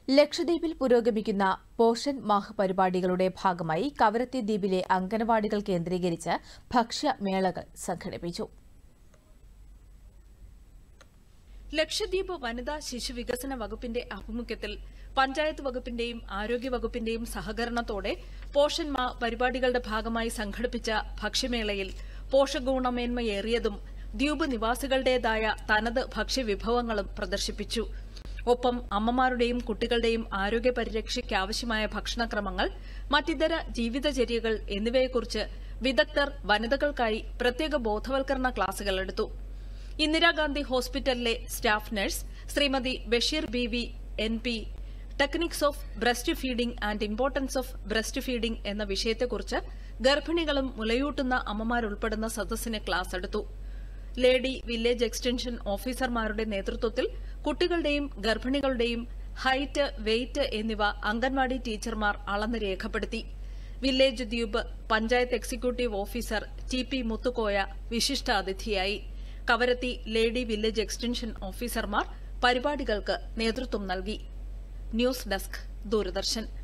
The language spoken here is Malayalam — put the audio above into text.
ലക്ഷദ്വീപിൽ പുരോഗമിക്കുന്ന പോഷൻ മാഹ് പരിപാടികളുടെ ഭാഗമായി കവരത്തി ദ്വീപിലെ അംഗനവാടികൾ കേന്ദ്രീകരിച്ച് ഭക്ഷ്യമേളകൾ സംഘടിപ്പിച്ചു ലക്ഷദ്വീപ് വനിതാ ശിശു വികസന വകുപ്പിന്റെ ആഭിമുഖ്യത്തിൽ പഞ്ചായത്ത് വകുപ്പിന്റെയും ആരോഗ്യ വകുപ്പിന്റെയും സഹകരണത്തോടെ പോഷൻ മാ പരിപാടികളുടെ ഭാഗമായി സംഘടിപ്പിച്ച ഭക്ഷ്യമേളയിൽ പോഷകഗുണമേന്മയേറിയതും ദ്വീപ് നിവാസികളുടേതായ തനത് ഭക്ഷ്യവിഭവങ്ങളും പ്രദർശിപ്പിച്ചു ഒപ്പം അമ്മമാരുടെയും കുട്ടികളുടെയും ആരോഗ്യ പരിരക്ഷയ്ക്കാവശ്യമായ ഭക്ഷണക്രമങ്ങൾ മറ്റിതര ജീവിതചര്യകൾ എന്നിവയെക്കുറിച്ച് വിദഗ്ധർ വനിതകൾക്കായി പ്രത്യേക ബോധവൽക്കരണ ക്ലാസുകൾ എടുത്തു ഇന്ദിരാഗാന്ധി ഹോസ്പിറ്റലിലെ staff nurse Shrimati Basheer B V N P techniques of breast feeding and importance of breast feeding എന്ന വിഷയത്തെക്കുറിച്ച് ഗർഭിണികളും മുലയൂട്ടുന്ന അമ്മമാരുൾപ്പെടുന്ന സദസ്സിന് ക്ലാസ് എടുത്തു ലേഡി വില്ലേജ് എക്സ്റ്റൻഷൻ ഓഫീസർമാരുടെ നേതൃത്വത്തിൽ കുട്ടികളുടെയും ഗർഭിണികളുടെയും ഹൈറ്റ് വെയ്റ്റ് എന്നിവ അംഗൻവാടി ടീച്ചർമാർ അളന്ന് രേഖപ്പെടുത്തി വില്ലേജ് ദ്വീപ് panchayat executive officer T P Muthukoya വിശിഷ്ടാതിഥിയായി കവരത്തി ലേഡി വില്ലേജ് എക്സ്റ്റൻഷൻ ഓഫീസർമാർ പരിപാടികൾക്ക് നേതൃത്വം നൽകി ന്യൂസ് ഡെസ്ക് ദൂരദർശൻ